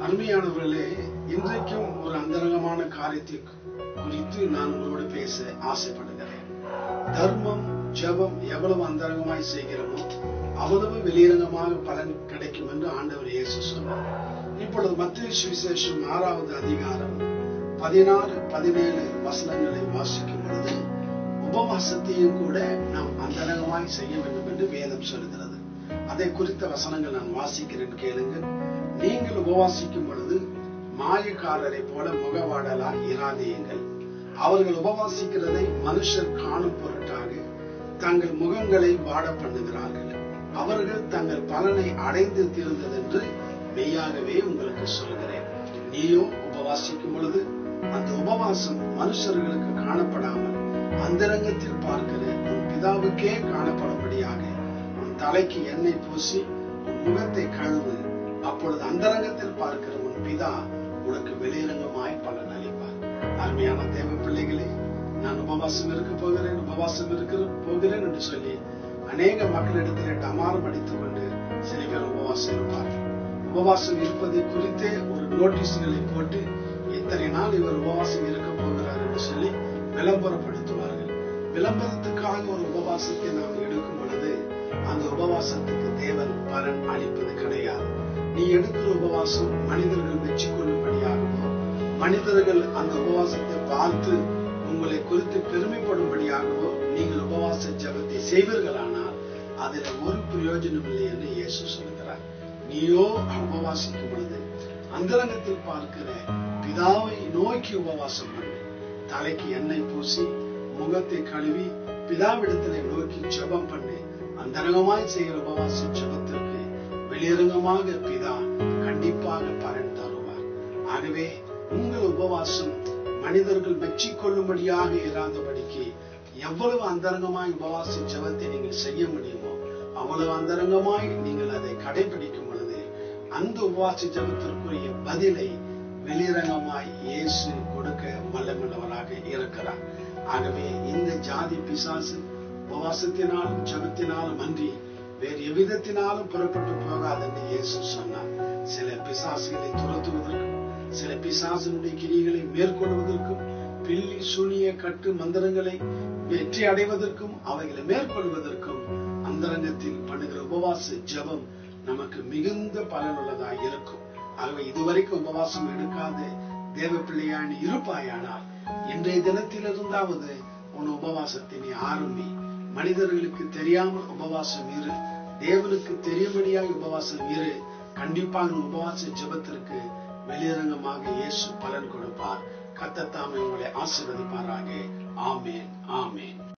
அருமையானவர்களே இன்றைக்கும் ஒரு அந்தரங்கமான காரியத்தை குறித்து நான் உங்களோடு பேச ஆசைப்படுகிறேன் தர்மம் ஜெபம் எவ்வளவு அந்தரங்கமாய் செய்கிறோமோ அவ்வளவு வெளியரங்கமாக பலன் கிடைக்கும் என்று ஆண்டவர் இயேசு சொன்னார் இப்பொழுது மத்திய சுவிசேஷம் ஆறாவது அதிகாரம் பதினாறு பதினேழு வசனங்களை வாசிக்கும் பொழுது உபவாசத்தையும் கூட நாம் அந்தரங்கமாய் செய்ய வேண்டும் என்று வேதம் சொல்கிறது அதை குறித்த வசனங்கள் நான் வாசிக்கிறேன் கேளுங்கள் நீங்கள் உபவாசிக்கும் பொழுது மாயக்காரரை போல முகவாடலாய் இராதேயுங்கள் அவர்கள் உபவாசிக்கிறதை மனுஷர் காணும் பொருட்டாக தங்கள் முகங்களை வாட பண்ணுகிறார்கள் அவர்கள் தங்கள் பலனை அடைந்து தீர்ந்ததென்று மெய்யாகவே உங்களுக்கு சொல்கிறேன் நீயோ உபவாசிக்கும் பொழுது அந்த உபவாசம் மனுஷர்களுக்கு காணப்படாமல் அந்தரங்கத்தில் பார்க்கிற உன் பிதாவுக்கே காணப்படும்படியாக உன் தலைக்கு எண்ணெய் பூசி உன் முகத்தை கழுவு அப்பொழுது அந்தரங்கத்தில் பார்க்கிற உன் பிதா உனக்கு வெளியரங்கமாய் பலன் அளிப்பார் அருமையான தேவ பிள்ளைகளே நான் உபவாசம் இருக்க போகிறேன் உபவாசம் இருக்க போகிறேன் என்று சொல்லி அநேக மக்களிடத்தில் டமாரம் அடித்துக் கொண்டு சில பேர் உபவாசம் இருப்பார்கள் உபவாசம் இருப்பதை குறித்தே ஒரு நோட்டீஸ்களை போட்டு இத்தனை நாள் இவர் உபவாசம் இருக்க போகிறார் என்று சொல்லி விளம்பரப்படுத்துவார்கள் விளம்பரத்துக்காக ஒரு உபவாசத்தை நாம் எடுக்கும் பொழுது அந்த உபவாசத்துக்கு தேவன் பலன் அளிப்பது கிடையாது நீ எடுக்கிற உபவாசம் மனிதர்கள் மெச்சிக்கொள்ளும்படியாகவோ மனிதர்கள் அந்த உபவாசத்தை பார்த்து உங்களை குறித்து பெருமைப்படும்படியாகவோ நீங்கள் உபவாச ஜபத்தை செய்வீர்களானால் அதில் ஒரு பிரயோஜனம் இல்லை என்று இயேசு சொல்கிறார் நீயோ உபவாசிக்கும் பொழுது அந்தரங்கத்தில் பார்க்கிற பிதாவை நோக்கி உபவாசம் பண்ணு தலைக்கு எண்ணெய் பூசி முகத்தை கழுவி பிதாவிடத்திலே நோக்கி ஜெபம் பண்ணு அந்தரங்கமாய் செய்கிற உபவாச ஜெபத்திற்கு வெளியரங்கமாக பிதா கண்டிப்பாக பலன் தருவார் ஆகவே உங்கள் உபவாசம் மனிதர்கள் மெச்சிக்கொள்ளும்படியாக இராதபடிக்கு எவ்வளவு அந்தரங்கமாய் உபவாச ஜெபத்தை நீங்கள் செய்ய முடியுமோ அவ்வளவு அந்தரங்கமாய் நீங்கள் அதை கடைபிடிக்கும் பொழுது அந்த உபவாச ஜெபத்திற்குரிய பதிலை வெளியரங்கமாய் இயேசு கொடுக்க வல்லமுள்ளவராக இருக்கிறார் ஆகவே இந்த ஜாதி பிசாசு உபவாசத்தினாலும் ஜபத்தினாலும் அன்றி வேறு எவ்விதத்தினாலும் புறப்பட்டு போகாதென்று இயேசு சொன்னார் சில பிசாசுகளை துரத்துவதற்கும் சில பிசாசனுடைய கிரிகளை மேற்கொள்வதற்கும் பில்லி சுனிய கட்டு மந்திரங்களை வெற்றி அடைவதற்கும் அவைகளை மேற்கொள்வதற்கும் அந்தரங்கத்தில் பண்ணுகிற உபவாச ஜபம் நமக்கு மிகுந்த பலனுள்ளதாக இருக்கும் ஆகவே இதுவரைக்கும் உபவாசம் எடுக்காத தேவ பிள்ளையான் இருப்பாயானால் இன்றைய தினத்திலிருந்தாவது உன் உபவாசத்தை நீ ஆரம்பி மனிதர்களுக்கு தெரியாமல் உபவாசம் இரு தேவனுக்கு தெரியும்படியாக உபவாசம் இரு கண்டிப்பாக உபவாச ஜபத்திற்கு வெளியரங்கமாக இயேசு பலன் கொடுப்பார் கத்தத்தாமை உங்களை ஆசிர்வதிப்பாராக ஆமேன் ஆமேன்